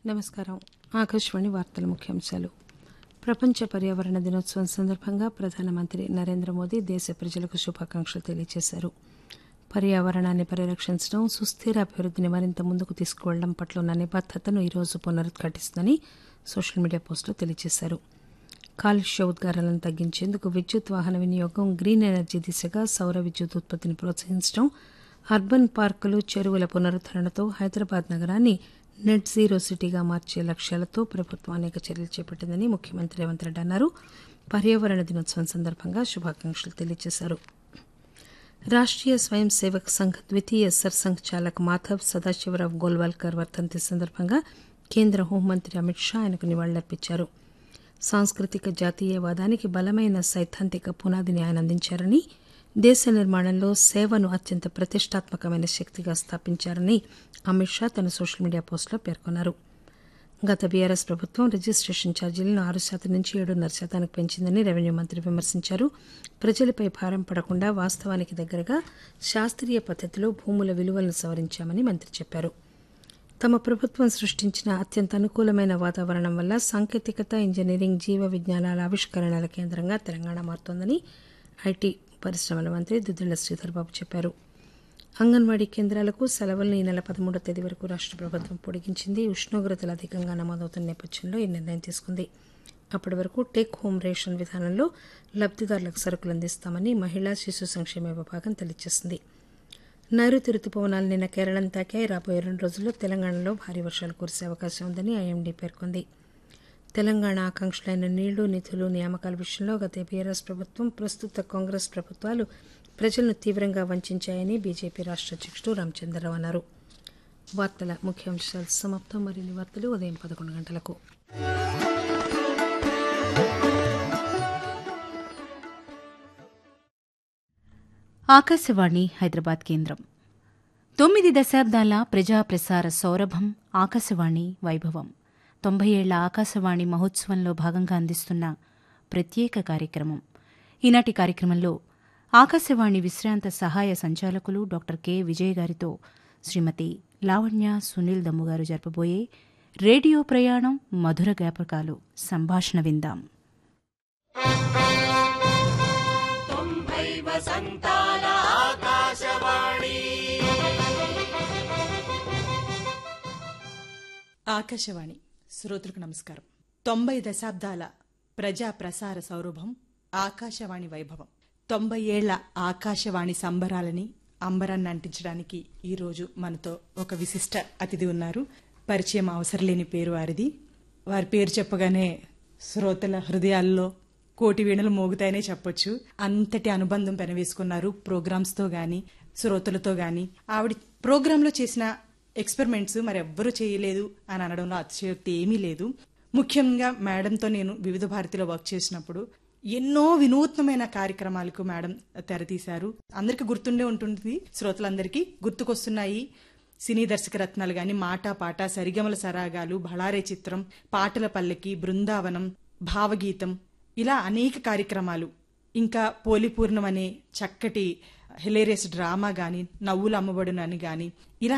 నమస్కారం ఆకాశవాణి వార్తల ముఖ్యాంశాలు ప్రపంచ పర్యావరణ దినోత్సవం సందర్భంగా ప్రధానమంత్రి నరేంద్ర మోదీ దేశ ప్రజలకు శుభాకాంక్షలు తెలియజేశారు పర్యావరణాన్ని పరిరక్షించడం సుస్థిర అభివృద్ధిని మరింత ముందుకు తీసుకువెళ్లడం పట్ల ఉన్న నిబద్దతను ఈరోజు పునరుద్ఘాటిస్తుందని సోషల్ మీడియా పోస్టులో తెలియజేశారు కాలుష్య ఉద్గారాలను తగ్గించేందుకు విద్యుత్ వాహన వినియోగం గ్రీన్ ఎనర్జీ దిశగా సౌర విద్యుత్ ఉత్పత్తిని ప్రోత్సహించడం అర్బన్ పార్కులు చెరువుల పునరుద్దరణతో హైదరాబాద్ నగరాన్ని నెట్ జీరో సిటీగా మార్చే లక్ష్యాలతో ప్రభుత్వం అనేక చర్యలు చేపట్టిందని ముఖ్యమంత్రి రేవంత్ రెడ్డి అన్నారు పర్యావరణ దినోత్సవం సందర్భంగా శుభాకాంక్షలు తెలియజేశారు రాష్ట్రీయ స్వయం సేవక్ సంఘ్ ద్వితీయ సర్సంఘ్ చాలక్ మాధవ్ సదాశివరావు గోల్వాల్కర్ వర్ధంతి సందర్భంగా కేంద్ర హోంమంత్రి అమిత్ షా ఆయనకు నివాళులర్పించారు సాంస్కృతిక జాతీయవాదానికి బలమైన సైద్ధాంతిక పునాదిని ఆయన అందించారని దేశ నిర్మాణంలో సేవను అత్యంత ప్రతిష్టాత్మకమైన శక్తిగా స్థాపించారని అమిత్ షా తన సోషల్ మీడియా పోస్టులో పేర్కొన్నారు గత బీఆర్ఎస్ ప్రభుత్వం రిజిస్టేషన్ ఛార్జీలను ఆరు శాతం నుంచి ఏడున్నర శాతానికి పెంచిందని రెవెన్యూ మంత్రి విమర్శించారు ప్రజలపై భారం పడకుండా వాస్తవానికి దగ్గరగా శాస్త్రీయ పద్దతిలో భూముల విలువలను సవరించామని మంత్రి చెప్పారు తమ ప్రభుత్వం సృష్టించిన అత్యంత అనుకూలమైన వాతావరణం వల్ల సాంకేతికత ఇంజనీరింగ్ జీవ విజ్ఞానాల ఆవిష్కరణల కేంద్రంగా తెలంగాణ మారుతోందని ఐటీ పరిశ్రమల మంత్రి దుద్దిళ్ల శ్రీధర్ బాబు చెప్పారు అంగన్వాడీ కేంద్రాలకు సెలవులను ఈ నెల పదమూడో తేదీ వరకు రాష్ట్ర ప్రభుత్వం పొడిగించింది ఉష్ణోగ్రతలు అధికంగా నమోదవుతున్న నేపథ్యంలో ఈ నిర్ణయం తీసుకుంది అప్పటి వరకు టేక్ హోమ్ రేషన్ విధానంలో లబ్దిదారులకు సరుకులు అందిస్తామని మహిళా శిశు సంక్షేమ విభాగం తెలియజేసింది నైరుతి రుతుపవనాలు నిన్న కేరళం తాకాయి రాబోయే రెండు రోజుల్లో తెలంగాణలో భారీ వర్షాలు కురిసే అవకాశం ఉందని ఐఎండీ పేర్కొంది తెలంగాణ ఆకాంక్షలైన నీళ్లు నిధులు నియామకాల విషయంలో గత బీఆర్ఎస్ ప్రభుత్వం ప్రస్తుత కాంగ్రెస్ ప్రభుత్వాలు ప్రజలను తీవ్రంగా వంచాయని బీజేపీ రాష్ట్ర అధ్యక్షుడు రామచంద్రరావు అన్నారు వార్తల ముఖ్యాంశాలు సమాప్తం మరిన్ని వార్తలు ఉదయం పదకొండు గంటలకు ఆకాశవాణి హైదరాబాద్ కేంద్రం తొమ్మిది దశాబ్దాల ప్రజా ప్రసార సౌరభం ఆకాశవాణి వైభవం తొంభై ఏళ్ల ఆకాశవాణి మహోత్సవంలో భాగంగా అందిస్తున్న ప్రత్యేక కార్యక్రమం ఈనాటి కార్యక్రమంలో ఆకాశవాణి విశ్రాంత సహాయ సంచాలకులు డాక్టర్ కె విజయ్ గారితో శ్రీమతి లావణ్య సునీల్ దమ్ము గారు జరపబోయే రేడియో ప్రయాణం మధుర జ్ఞాపకాలు సంభాషణ విందాం వసంతాల ఆకాశవాణి ఆకాశవాణి శ్రోతలకు నమస్కారం తొంభై దశాబ్దాల ప్రజా ప్రసార సౌరభం ఆకాశవాణి వైభవం తొంభై ఏళ్ల ఆకాశవాణి సంబరాలని అంబరాన్ని అంటించడానికి ఈరోజు మనతో ఒక విశిష్ట అతిథి ఉన్నారు పరిచయం అవసరం లేని పేరు వారిది వారి పేరు చెప్పగానే శ్రోతల హృదయాల్లో కోటి వీణలు మోగుతాయనే చెప్పొచ్చు అంతటి అనుబంధం పెనవేసుకున్నారు ప్రోగ్రామ్స్ తో గాని శ్రోతలతో గాని ఆవిడ ప్రోగ్రాంలో చేసిన ఎక్స్పెరిమెంట్స్ మరి ఎవ్వరూ చేయలేదు అని అనడంలో అతిశయోక్తి ఏమీ లేదు ముఖ్యంగా మేడంతో నేను వివిధ భారతిలో వర్క్ చేసినప్పుడు ఎన్నో వినూత్నమైన కార్యక్రమాలకు మేడం తెరతీశారు అందరికీ గుర్తుండే ఉంటుంది శ్రోతలందరికీ గుర్తుకొస్తున్నాయి సినీ దర్శక రత్నాలు గాని మాట పాట సరిగమల సరాగాలు బళారే చిత్రం పాటల పల్లకి బృందావనం భావగీతం ఇలా అనేక కార్యక్రమాలు ఇంకా పోలిపూర్ణం అనే చక్కటి హిలేరియస్ డ్రామా గాని నవ్వులు అమ్మబడునని గాని ఇలా